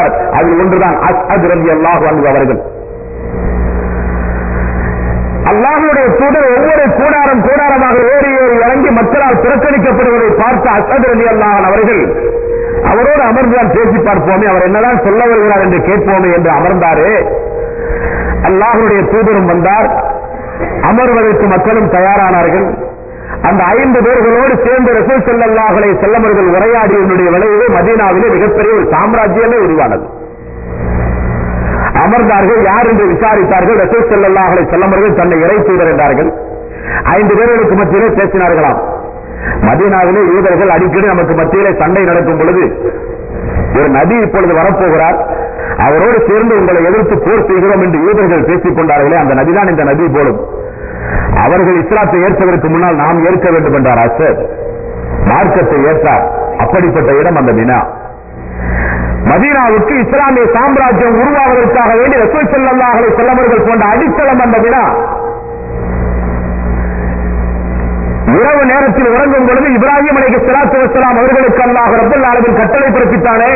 வைத்தார் அதில் ஒன்றுதான் அஸ்ஹத் ரலியல்லாஹு அன்ஹு அவர்கள் அல்லாஹுடைய தூதர் ஒவ்வொரு கூடாரம் கூடாரமாக ஏறி ஏறி இறங்கி மக்களால் புறக்கணிக்கப்படுவதை பார்த்த அசத் அலி அல்லாஹன் அவர்கள் அவரோடு அமர்ந்துதான் பேசி பார்ப்போமே அவர் என்னதான் சொல்ல வருகிறார் என்று கேட்போமே என்று அமர்ந்தாரே அல்லாஹுடைய தூதரும் வந்தார் அமர்வதற்கு மக்களும் தயாரானார்கள் அந்த ஐந்து பேர்களோடு சேர்ந்து ரசூல் செல்லல்லாஹலை செல்லவர்கள் உரையாடியதனுடைய விளைவு மதீனாவிலே மிகப்பெரிய ஒரு சாம்ராஜ்யமே உருவானது அமர்ந்தார்கள் யார் என்று விசாரித்தார்கள் ரசூல் செல்லல்லாஹலை செல்லவர்கள் தன்னை இறை தூதர் என்றார்கள் ஐந்து பேர்களுக்கு மத்தியிலே பேசினார்களாம் மதீனாவிலே யூதர்கள் அடிக்கடி நமக்கு மத்தியிலே சண்டை நடக்கும் பொழுது ஒரு நபி இப்பொழுது வரப்போகிறார் அவரோடு சேர்ந்து உங்களை எதிர்த்து போர் செய்கிறோம் என்று யூதர்கள் பேசிக் கொண்டார்களே அந்த நபிதான் இந்த நபி போலும் அவர்கள் இஸ்லாத்தை ஏற்பதற்கு முன்னால் நாம் ஏற்க வேண்டும் என்றார் அசர் மார்க்கத்தை ஏற்றார் அப்படிப்பட்ட இடம் அந்த வினா மதீனாவுக்கு இஸ்லாமிய சாம்ராஜ்யம் உருவாவதற்காக வேண்டி ரசூல் செல்லல்லாஹலை செல்லவர்கள் போன்ற அடித்தளம் அந்த வினா இரவு நேரத்தில் உறங்கும் பொழுது இப்ராஹிம் அலைக்கு சலாத்து வசலாம் அவர்களுக்கு அல்லாஹ் ரப்பல் ஆலமின் கட்டளை பிறப்பித்தானே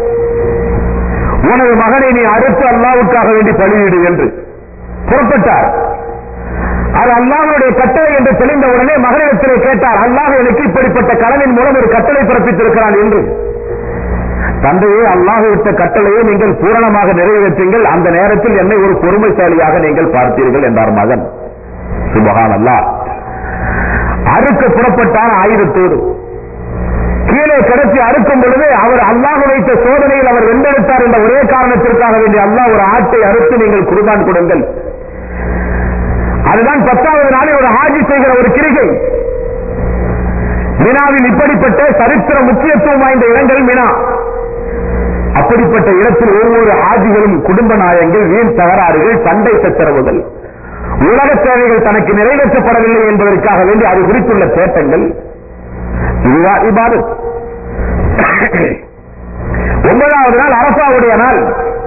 உனது மகனை நீ அடுத்து அல்லாவுக்காக வேண்டி பலியிடு என்று புறப்பட்டார் அது அல்லாஹ்வுடைய கட்டளை என்று தெளிந்த உடனே மகனிடத்திலே கேட்டார் அல்லாஹ் எனக்கு இப்படிப்பட்ட கடனின் மூலம் ஒரு கட்டளை பிறப்பித்திருக்கிறான் என்று தந்தையே அல்லாஹ் விட்ட கட்டளையை நீங்கள் பூரணமாக நிறைவேற்றுங்கள் அந்த நேரத்தில் என்னை ஒரு பொறுமைசாலியாக நீங்கள் பார்த்தீர்கள் என்றார் மகன் சுபகான் அல்லாஹ் அறுக்க புறப்பட்டார் ஆயுதத்தோடு கீழே கிடச்சி அறுக்கும் பொழுது அவர் அல்லாஹ் வைத்த சோதனையில் அவர் வென்றெடுத்தார் என்ற ஒரே காரணத்திற்காக வேண்டிய அல்லாஹ் ஒரு ஆட்டை அறுத்து நீங்கள் குர்பான் கொடுங்கள் அதுதான் பத்தாவது நாளில் ஒரு ஹாஜி செய்கிற ஒரு கிரிகை மினாவில் இப்படிப்பட்ட சரித்திர முக்கியத்துவம் வாய்ந்த இடங்கள் மினா அப்படிப்பட்ட இடத்தில் ஒவ்வொரு ஆஜிகளும் குடும்ப நாயங்கள் வீண் தகராறுகள் சண்டை சச்சரவுகள் உலக தேவைகள் தனக்கு நிறைவேற்றப்படவில்லை என்பதற்காக வேண்டி அது குறித்துள்ள தேட்டங்கள் இதுதான் இபாதத் ஒன்பதாவது நாள் அரசாவுடைய நாள்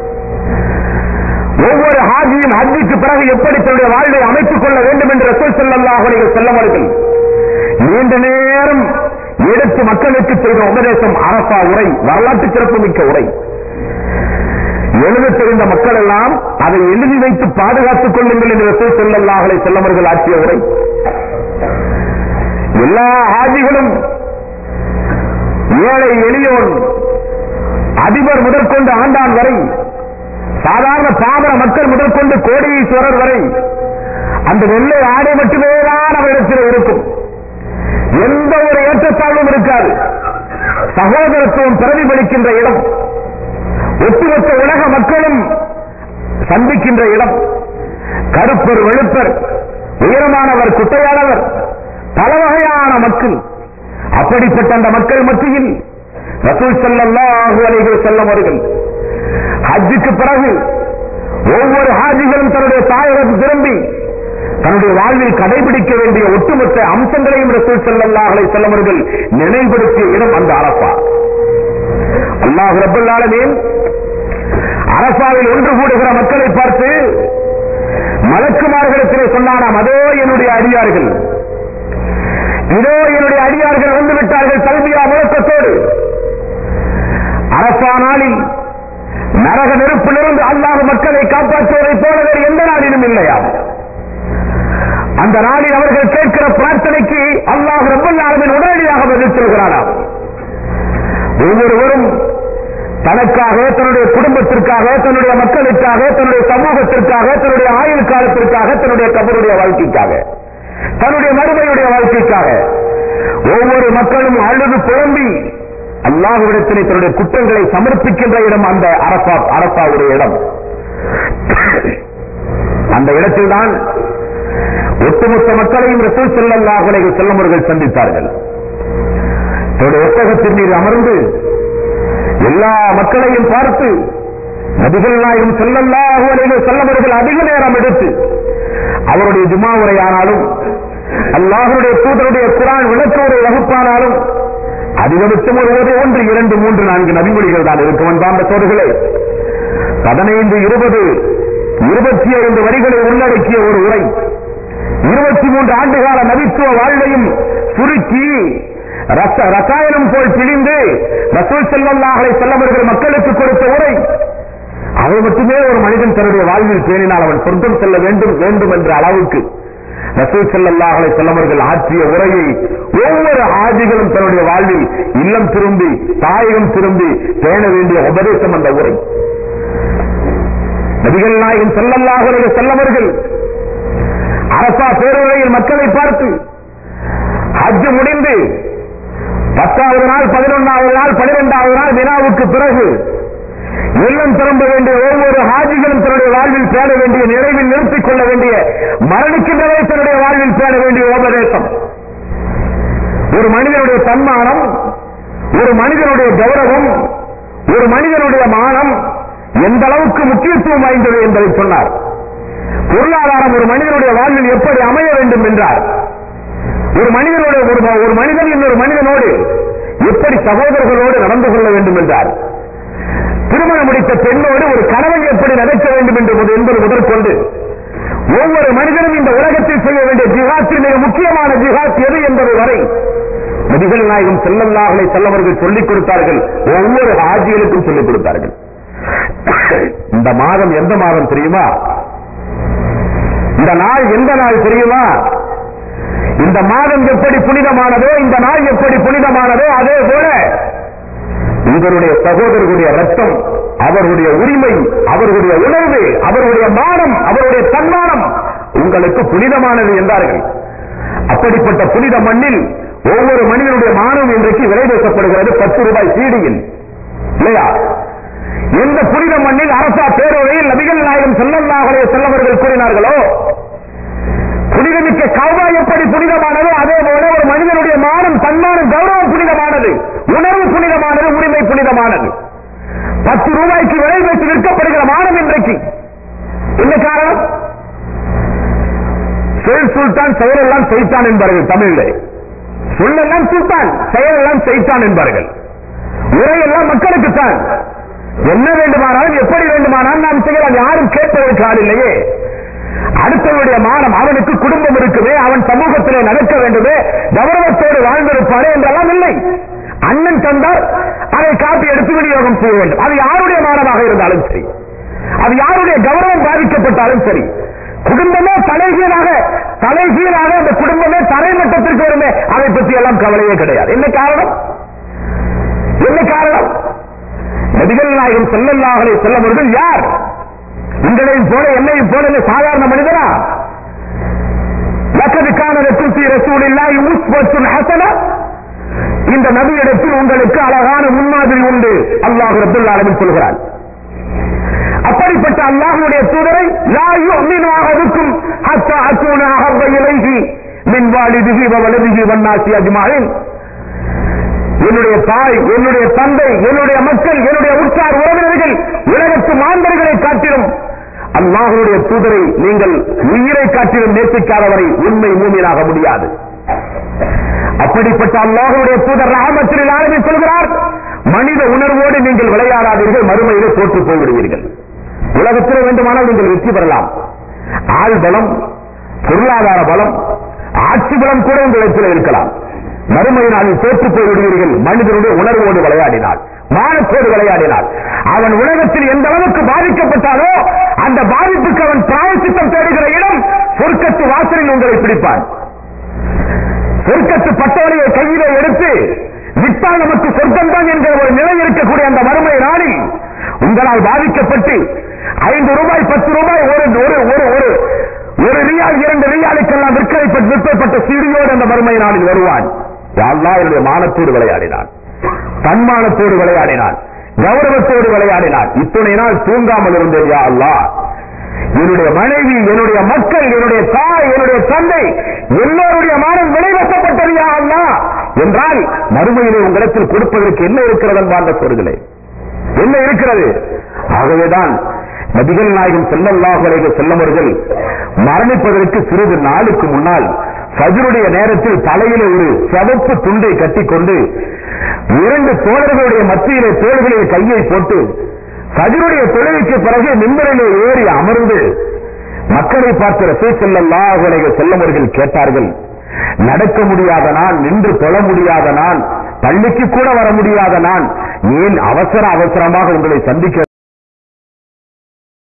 ஒவ்வொரு ஹாஜியும் ஹஜ்ஜுக்கு பிறகு எப்படி தன்னுடைய வாழ்வை அமைத்துக் கொள்ள வேண்டும் என்று ரசூல் ஸல்லல்லாஹு அலைஹி வஸல்லம் அவர்கள் நீண்ட நேரம் எடுத்து மக்களுக்கு செய்த உபதேசம் அரசா உரை வரலாற்று சிறப்புமிக்க உரை எழுத தெரிந்த மக்கள் எல்லாம் அதை எழுதி வைத்து பாதுகாத்துக் கொள்ளுங்கள் என்று ரசூல் ஸல்லல்லாஹு அலைஹி வஸல்லம் அவர்கள் ஆற்றிய உரை எல்லா ஹாஜிகளும் ஏழை எளியோன் அதிபர் முதற்கொண்டு ஆண்டான் வரை சாதாரண பாமர மக்கள் முதற்கொண்டு கோடீஸ்வரர் வரை அந்த வெள்ளை ஆடை மட்டுமே தான் அவரிடத்தில் இருக்கும் எந்த ஒரு ஏற்றத்தாழ்வும் இருக்காது சகோதரத்துவம் பிரதிபலிக்கின்ற இடம் ஒட்டுமொத்த உலக மக்களும் சந்திக்கின்ற இடம் கருப்பர் வெளுப்பர் உயரமானவர் குட்டையானவர் பல வகையான மக்கள் அப்படிப்பட்ட அந்த மக்கள் மத்தியில் ரசூல் ஸல்லல்லாஹு அலைஹி வஸல்லம் அவர்கள் ஹஜ்ஜுக்கு பிறகு ஒவ்வொரு ஹாஜிகளும் தன்னுடைய தாயகம் திரும்பி தன்னுடைய வாழ்வில் கடைபிடிக்க வேண்டிய ஒட்டுமொத்த அம்சங்களையும் ரசூல் ஸல்லல்லாஹு அலைஹி வஸல்லம் அவர்கள் நினைவுபடுத்திய இடம் அந்த அரபா அல்லாஹ் ரப்பல் ஆலமீன் அரபாவில் ஒன்று கூடுகிற மக்களை பார்த்து மலக்குமார்களிடத்திலே சொன்னாராம் அதோ என்னுடைய அடியார்கள் இதோ என்னுடைய அடியார்கள் வந்து விட்டார்கள் கல்வியா முழக்கத்தோடு அரசா நாளில் நரக நெருப்பிலிருந்து அல்லாஹ் மக்களை காப்பாற்றுவதைப் போல வேறு எந்த நாளிலும் இல்லையா அந்த நாளில் அவர்கள் கேட்கிற பிரார்த்தனைக்கு அல்லாஹ் ரப்பல் ஆலமீன் உடனடியாக பதில் சொல்கிறாராம் ஒவ்வொருவரும் தனக்காக தன்னுடைய குடும்பத்திற்காக தன்னுடைய மக்களுக்காக தன்னுடைய சமூகத்திற்காக தன்னுடைய ஆயுள் காலத்திற்காக தன்னுடைய கபருடைய வாழ்க்கைக்காக தன்னுடைய மறுமையுடைய வாழ்க்கைக்காக ஒவ்வொரு மக்களும் அழுது புலம்பி அல்லாஹுவிடத்திலே தன்னுடைய குற்றங்களை சமர்ப்பிக்கின்ற இடம் அந்த அரசா அரசாவுடைய இடம் அந்த இடத்தில்தான் ஒட்டுமொத்த மக்களையும் ரசூல் ஸல்லல்லாஹு அலைஹி வஸல்லம் அவர்கள் சந்தித்தார்கள் தன்னுடைய ஒட்டகத்தின் மீது அமர்ந்து எல்லா மக்களையும் பார்த்து நபிகள் நாயகம் ஸல்லல்லாஹு அலைஹி வஸல்லம் அவர்கள் அதிக நேரம் எடுத்து அவருடைய ஜுமா உரையானாலும் அல்லாஹுடைய தூதருடைய குரான் விளக்க உரை வகுப்பானாலும் அதிகபட்சம் ஒரு ஒரு ஒன்று இரண்டு மூன்று நான்கு நபிமொழிகள் தான் இருக்கும் அன்பார்ந்த சோர்களே பதினைந்து இருபது இருபத்தி ஐந்து வரிகளை உள்ளடக்கிய ஒரு உரை இருபத்தி மூன்று ஆண்டுகால நபித்துவ வாழ்வையும் சுருக்கி ரச- ரசாயனம் போல் பிழிந்து ரசூல் செல்லல்லாஹலை செல்லவர்கள் மக்களுக்கு கொடுத்த உரை ஒன்றையும் தன்னுடைய வாழ்வில் பேணினால் அவன் சொர்க்கம் செல்ல வேண்டும் வேண்டும் என்ற அளவுக்கு ரசூல் ஸல்லல்லாஹு அலைஹி வஸல்லம் அவர்கள் ஆற்றிய உரையை ஒவ்வொரு ஆஜிகளும் தன்னுடைய வாழ்வில் இல்லம் திரும்பி தாயகம் திரும்பி பேண வேண்டிய உபதேசம் அந்த உரை நபிகள் நாயகம் ஸல்லல்லாஹு அலைஹி வஸல்லம் அவர்கள் அரசா பேருரையில் மக்களை பார்த்து ஹஜ் முடிந்து பத்தாவது நாள் பதினொன்றாவது நாள் பனிரெண்டாவது நாள் வினாவுக்கு பிறகு இல்லம் திரும்ப வேண்டிய ஒவ்வொரு ஹாஜிகளும் தன்னுடைய வாழ்வில் பேண வேண்டிய நிறைவில் நிறுத்திக் கொள்ள வேண்டிய மரணிக்கின்ற வரை தன்னுடைய வாழ்வில் பேண வேண்டிய உபதேசம் ஒரு மனிதனுடைய தன்மானம் ஒரு மனிதனுடைய கௌரவம் ஒரு மனிதனுடைய மானம் எந்த அளவுக்கு முக்கியத்துவம் வாய்ந்தது என்பதை சொன்னார் பொருளாதாரம் ஒரு மனிதனுடைய வாழ்வில் எப்படி அமைய வேண்டும் என்றார் ஒரு மனிதனோட ஒரு ஒரு மனிதன் இன்னொரு மனிதனோடு எப்படி சகோதரர்களோடு நடந்து கொள்ள வேண்டும் என்றார் திருமணம் முடித்த பெண்ணோடு ஒரு கணவன் எப்படி நடக்க வேண்டும் என்று முதல் என்பது முதற்கொண்டு ஒவ்வொரு மனிதனும் இந்த உலகத்தில் செய்ய வேண்டிய ஜிஹாத்தில் மிக முக்கியமான ஜிஹாத் எது என்பது வரை நபிகள் நாயகம் செல்லல்லாஹலை செல்லவர்கள் சொல்லிக் கொடுத்தார்கள் ஒவ்வொரு ஆஜிகளுக்கும் சொல்லிக் கொடுத்தார்கள் இந்த மாதம் எந்த மாதம் தெரியுமா இந்த நாள் எந்த நாள் தெரியுமா இந்த மாதம் எப்படி புனிதமானதோ இந்த நாள் எப்படி புனிதமானதோ அதே போல உங்களுடைய சகோதரர்களுடைய ரத்தம் அவர்களுடைய உரிமை அவர்களுடைய உணர்வு அவர்களுடைய மானம் அவருடைய தன்மானம் உங்களுக்கு புனிதமானது என்றார்கள் அப்படிப்பட்ட புனித மண்ணில் ஒவ்வொரு மனிதனுடைய மானம் இன்றைக்கு விலை பேசப்படுகிறது பத்து ரூபாய் சீடியில் இல்லையா எந்த புனித மண்ணில் அரசா பேரோரையில் நபிகள் நாயகம் செல்லல்லாகலே செல்லவர்கள் கூறினார்களோ புனிதமிக்க கௌபா எப்படி புனிதமானதோ அதே போல ஒரு மனிதனுடைய மானம் தன்மானம் கௌரவம் புனிதமானது உணர்வு புனிதமானது உரிமை புனிதமானது பத்து ரூபாய்க்கு விலை வைத்து விற்கப்படுகிற மானம் இன்றைக்கு என்ன காரணம் சொல் சுல்தான் செயலெல்லாம் செய்தான் என்பார்கள் தமிழில் சொல்லெல்லாம் சுல்தான் செயலெல்லாம் செய்தான் என்பார்கள் உரையெல்லாம் மக்களுக்குத்தான் என்ன வேண்டுமானாலும் எப்படி வேண்டுமானாலும் நாம் செய்யலாம் யாரும் கேட்பதற்கு ஆள் இல்லையே அடுத்தவனுடைய மானம் அவனுக்கு குடும்பம் இருக்குமே அவன் சமூகத்திலே நடக்க வேண்டுமே கௌரவத்தோடு வாழ்ந்திருப்பானே என்றெல்லாம் இல்லை அண்ணன் தந்தார் அதை காப்பி எடுத்து விநியோகம் செய்ய வேண்டும் அது யாருடைய மானமாக இருந்தாலும் சரி அது யாருடைய கௌரவம் பாதிக்கப்பட்டாலும் சரி குடும்பமே தலைகீழாக தலைகீழாக அந்த குடும்பமே தரைமட்டத்திற்கு வருமே அதை பற்றி எல்லாம் கவலையே கிடையாது என்ன காரணம் என்ன காரணம் நபிகள் நாயகம் செல்லல்லாஹலை செல்லவர்கள் யார் உங்களையும் போல என்னையும் போல சாதாரண மனிதனா லக்கதுக்கான குசி ரசூலில்லாஹி உஸ்வத்துன் ஹஸனா இந்த நபியிடத்தில் உங்களுக்கு அழகான முன்மாதிரி உண்டு அல்லாஹ் ரப்பல் ஆலமீன் சொல்கிறார் அப்படிப்பட்ட அல்லாஹ்வுடைய தூதரை லா யுமினு அஹதுக்கும் ஹத்தா அகூன அஹப்ப இலைஹி மின் வாலிதிஹி வ வலதிஹி வன்னாசி அஜ்மாயின் என்னுடைய தாய் என்னுடைய தந்தை என்னுடைய மக்கள் என்னுடைய உற்றார் உறவினர்கள் உலகத்து மாந்தர்களை காட்டிலும் அல்லாஹனுடைய தூதரை நீங்கள் உயிரை காட்டிலும் நேசிக்காதவரை உண்மை மூமியனாக முடியாது அப்படிப்பட்ட அல்லாஹனுடைய தூதர் ராமத்தில் ஆரம்பி சொல்கிறார் மனித உணர்வோடு நீங்கள் விளையாடாதீர்கள் மறுமையிலே தோற்று போய்விடுவீர்கள் உலகத்தில் வேண்டுமானால் நீங்கள் வெற்றி பெறலாம் ஆள் பலம் பொருளாதார பலம் ஆட்சி பலம் கூட உங்களிடத்தில் இருக்கலாம் மறுமை நாளில் தோற்று போய் விடுவீர்கள் மனிதனுடைய உணர்வோடு விளையாடினார் மானத்தோடு விளையாடினார் அவன் உலகத்தில் எந்த அளவுக்கு பாதிக்கப்பட்டாலோ அந்த பாதிப்புக்கு அவன் பிராயசித்தம் தேடுகிற இடம் சொர்க்கத்து வாசலில் உங்களை பிடிப்பான் சொர்க்கத்து பட்டவனையை கையிலே எடுத்து விட்டால் நமக்கு சொர்க்கம் தான் என்கிற ஒரு நிலை இருக்கக்கூடிய அந்த மறுமை நாளில் உங்களால் பாதிக்கப்பட்டு ஐந்து ரூபாய் பத்து ரூபாய் ஒரு ஒரு ஒரு ஒரு ஒரு ரியால் இரண்டு ரியாலுக்கெல்லாம் விற்கப்பட்டு விற்கப்பட்ட சீடியோடு அந்த மறுமை நாளில் வருவான் யாழ்லா என்னுடைய மானத்தோடு விளையாடினான் தன்மானத்தோடு விளையாடினான் கௌரவத்தோடு விளையாடினான் இத்துணை நாள் தூங்காமல் இருந்தேன் யா அல்லா என்னுடைய மனைவி என்னுடைய மக்கள் என்னுடைய தாய் என்னுடைய தந்தை எல்லோருடைய மானம் விளைவசப்பட்டது யா அல்லா என்றால் மறுமையிலே உங்களிடத்தில் கொடுப்பதற்கு என்ன இருக்கிறது என்பார்ந்த சொல்களே என்ன இருக்கிறது ஆகவேதான் நபிகள் நாயகம் செல்லல்லாஹு அலைஹி செல்லவர்கள் மரணிப்பதற்கு சிறிது நாளுக்கு முன்னால் ஃபஜ்ருடைய நேரத்தில் தலையிலே ஒரு சிவப்பு துண்டை கட்டிக்கொண்டு இரண்டு தோழர்களுடைய மத்தியிலே தோள்களில் கையை போட்டு ஃபஜ்ருடைய தொழுகைக்கு பிறகு மின்பரிலே ஏறி அமர்ந்து மக்களை பார்த்து ரசூல் ஸல்லல்லாஹு அலைஹி செல்லவர்கள் கேட்டார்கள் நடக்க முடியாத நான் நின்று தொழ முடியாத நான் பள்ளிக்கு கூட வர முடியாத நான் ஏன் அவசர அவசரமாக உங்களை சந்திக்க